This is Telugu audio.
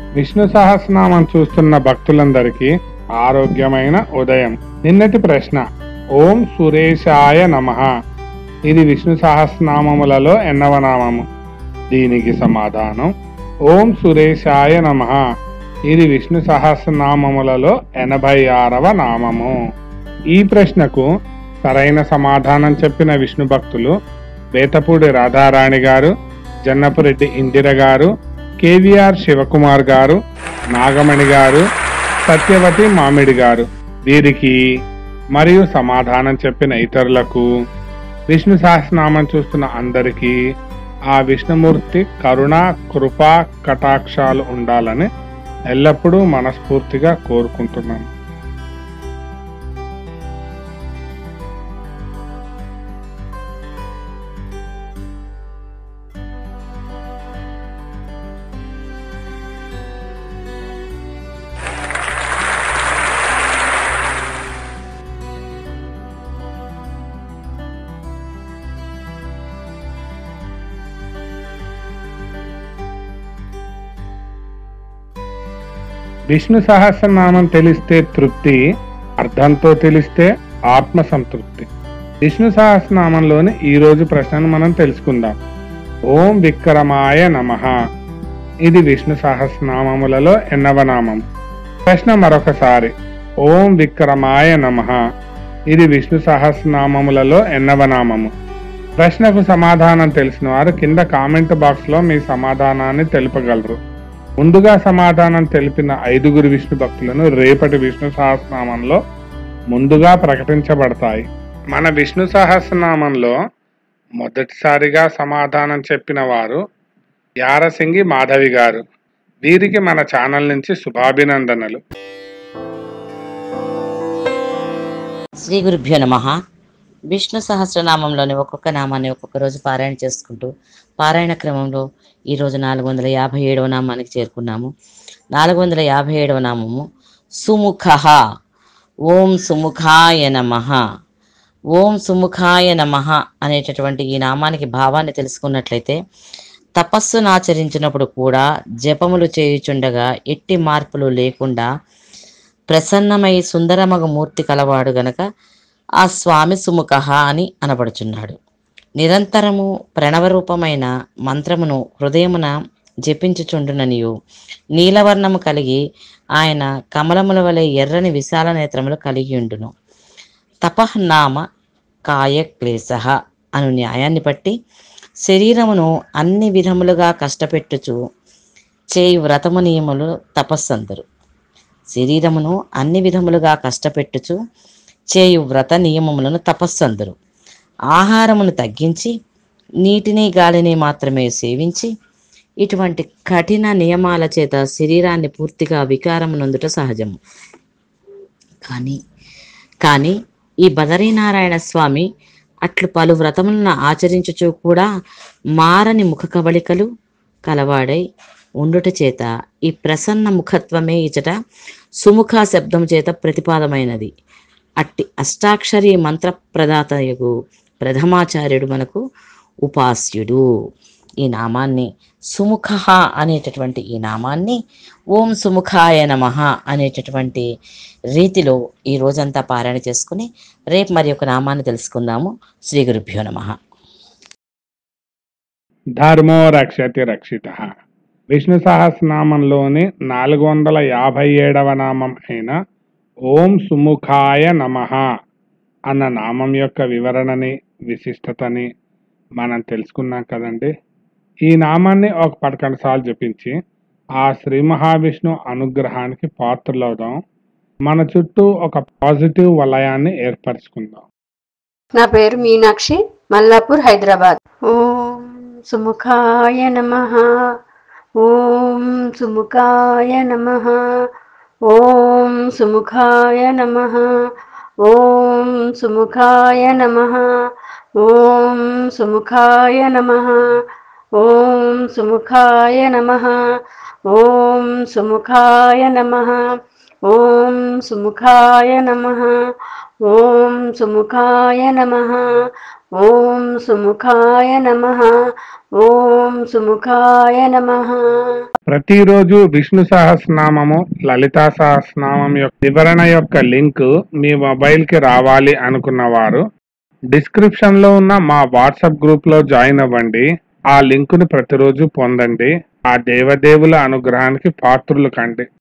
విష్ణు సహస్రనామం చూస్తున్న భక్తులందరికీ ఆరోగ్యమైన ఉదయం నిన్నటి ప్రశ్న ఓం సురేశాయ నమః ఇది విష్ణు సహస్రనామములలో ఎన్నవ నామము దీనికి సమాధానం ఓం సురేశాయ నమః ఇది విష్ణు సహస్రనామములలో ఎనభై ఆరవ నామము ఈ ప్రశ్నకు సరైన సమాధానం చెప్పిన విష్ణు భక్తులు వేతపూడి రాధారాణి గారు జన్నపురెడ్డి ఇందిర గారు కేవీఆర్ శివకుమార్ గారు నాగమణి గారు సత్యవతి మామిడి గారు వీరికి మరియు సమాధానం చెప్పిన ఇతరులకు విష్ణు సహస్రనామం చూస్తున్న అందరికీ ఆ విష్ణుమూర్తి కరుణ కృప కటాక్షాలు ఉండాలని ఎల్లప్పుడూ మనస్ఫూర్తిగా కోరుకుంటున్నాను విష్ణు సహస్రనామం తెలిస్తే తృప్తి అర్థంతో తెలిస్తే ఆత్మ సంతృప్తి విష్ణు సహస్రనామంలోని ఈ రోజు ప్రశ్నను మనం తెలుసుకుందాం ఓం విక్రమాయ నమః ఇది విష్ణు సహస్రనామములలో ఎన్నవ నామం ప్రశ్న మరొకసారి ఓం విక్రమాయ నమః ఇది విష్ణు సహస్రనామములలో ఎన్నవ నామము ప్రశ్నకు సమాధానం తెలిసిన వారు కింద కామెంట్ బాక్స్ లో మీ సమాధానాన్ని తెలుపగలరు ముందుగా సమాధానం తెలిపిన ఐదుగురు విష్ణు భక్తులను రేపటి విష్ణు సహస్రనామంలో ముందుగా ప్రకటించబడతాయి మన విష్ణు సహస్రనామంలో మొదటిసారిగా సమాధానం చెప్పిన వారు యారసింగి మాధవి గారు వీరికి మన ఛానల్ నుంచి శుభాభినందనలు శ్రీ గురుభ్యో నమ విష్ణు సహస్రనామంలోని ఒక్కొక్క నామాన్ని ఒక్కొక్క రోజు పారాయణ చేసుకుంటూ పారాయణ క్రమంలో ఈరోజు నాలుగు వందల యాభై ఏడవ నామానికి చేరుకున్నాము నాలుగు వందల యాభై ఏడవ నామము సుముఖ ఓం సుముఖాయ నమ ఓం సుముఖాయ నమ అనేటటువంటి ఈ నామానికి భావాన్ని తెలుసుకున్నట్లయితే తపస్సును ఆచరించినప్పుడు కూడా జపములు చేయుచుండగా ఎట్టి మార్పులు లేకుండా ప్రసన్నమై సుందరమగ మూర్తి కలవాడు గనక ఆ స్వామి సుముఖ అని అనబడుచున్నాడు నిరంతరము ప్రణవరూపమైన మంత్రమును హృదయమున జపించుచుండుననియు నీలవర్ణము కలిగి ఆయన కమలముల వలె ఎర్రని విశాల నేత్రములు కలిగి ఉండును తపఃనామ కాయ క్లేశ అను న్యాయాన్ని బట్టి శరీరమును అన్ని విధములుగా కష్టపెట్టుచు చేయు వ్రతము నియములు తపస్సందరు శరీరమును అన్ని విధములుగా కష్టపెట్టుచు చేయు వ్రత నియమములను తపస్సందరు ఆహారమును తగ్గించి నీటిని గాలిని మాత్రమే సేవించి ఇటువంటి కఠిన నియమాల చేత శరీరాన్ని పూర్తిగా వికారమునందుట సహజము కానీ కానీ ఈ బదరీనారాయణ స్వామి అట్లు పలు వ్రతములను ఆచరించుచు కూడా మారని ముఖ కవళికలు కలవాడై ఉండుట చేత ఈ ప్రసన్న ముఖత్వమే ఇచట సుముఖ శబ్దం చేత ప్రతిపాదమైనది అట్టి అష్టాక్షరి మంత్ర ప్రదాతయగు ప్రథమాచార్యుడు మనకు ఉపాస్యుడు ఈ నామాన్ని సుముఖ అనేటటువంటి ఈ నామాన్ని ఓం సుముఖాయ నమ అనేటటువంటి రీతిలో ఈ రోజంతా పారాయణ చేసుకుని రేపు మరి ఒక నామాన్ని తెలుసుకుందాము శ్రీ గురుభ్యో నమ ధర్మో రక్షతి రక్షిత విష్ణు సహస్రనామంలోని నాలుగు వందల యాభై ఏడవ నామం అయిన ఓం సుముఖాయ నమః అన్న నామం యొక్క వివరణని విశిష్టతని మనం తెలుసుకున్నాం కదండి ఈ నామాన్ని ఒక పదకొండు సార్లు జపించి ఆ శ్రీ మహావిష్ణు అనుగ్రహానికి పాత్రలవుదాం మన చుట్టూ ఒక పాజిటివ్ వలయాన్ని ఏర్పరచుకుందాం నా పేరు మీనాక్షి మల్లాపూర్ హైదరాబాద్ ఓం సుముఖాయ నమ ఓం సుముఖాయ నమ ఓం సుముఖాయ నమ ఓం సుముఖాయ నమ ఓం సుముఖాయ నమ ఓం సుముఖాయ నమ ఓం సుముఖాయ నమ ఓం సుముఖాయ నమ ఓం సుముఖాయ నమ ఓం సుముఖాయ నమ ఓం సుముఖాయ నమ ప్రతిరోజు విష్ణు సహస్రనామము లలితా సహస్రనామం యొక్క వివరణ యొక్క లింక్ మీ మొబైల్ కి రావాలి అనుకున్న వారు డిస్క్రిప్షన్ లో ఉన్న మా వాట్సాప్ గ్రూప్ లో జాయిన్ అవ్వండి ఆ లింక్ ని ప్రతిరోజు పొందండి ఆ దేవదేవుల అనుగ్రహానికి పాత్రులు కండి